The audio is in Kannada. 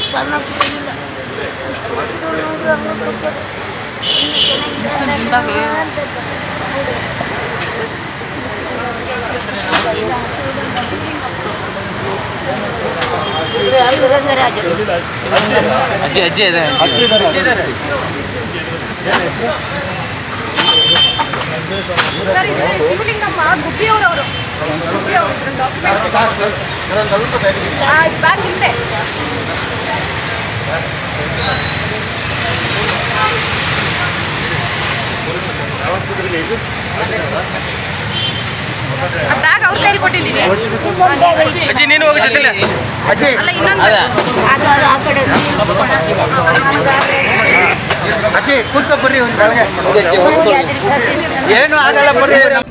ಕರ್ಣ ಬಿಡೋದಿಲ್ಲ ಎಷ್ಟು ವರ್ಷದವ್ರು ನೋಡ್ರಿ ಹಂಗೆ ಕೊಡ್ತಾರೆ. ಇನ್ನು ಚೆನ್ನಾಗಿದ್ದಾರೆ ಅಂತ ಅಜ್ಜಿ ಅಜ್ಜಿ ಇದೆ ಸರ್ ಇದು ಶಿವಲಿಂಗಮ್ಮ ಗುಬ್ಬಿಯವ್ರವರು ಗುಬ್ಬಿಯವರು ಬ್ಯಾಗ್ ಹಿಂದೆ ಆ ಬ್ಯಾಗ್ ಅವ್ರ ಕೈಲಿ ಕೊಟ್ಟಿದ್ದೀನಿ ಅಜ್ಜಿ ನೀನು ಹೋಗಿ ಜೊತೆಲಿ ಅಜ್ಜಿ ಅಲ್ಲ ಇನ್ನೊಂದು ಅದ ಆ ಕಡೆ ಆ ಕಡೆ ನನಗಾದ್ರೆ ಅಜ್ಜಿ ಕೂತ್ಕೊ ಬರ್ರಿ ಒಂದು ನನಗೆ ಅದ್ರ ಏನು ಆಗಲ್ಲ ಬರ್ರಿ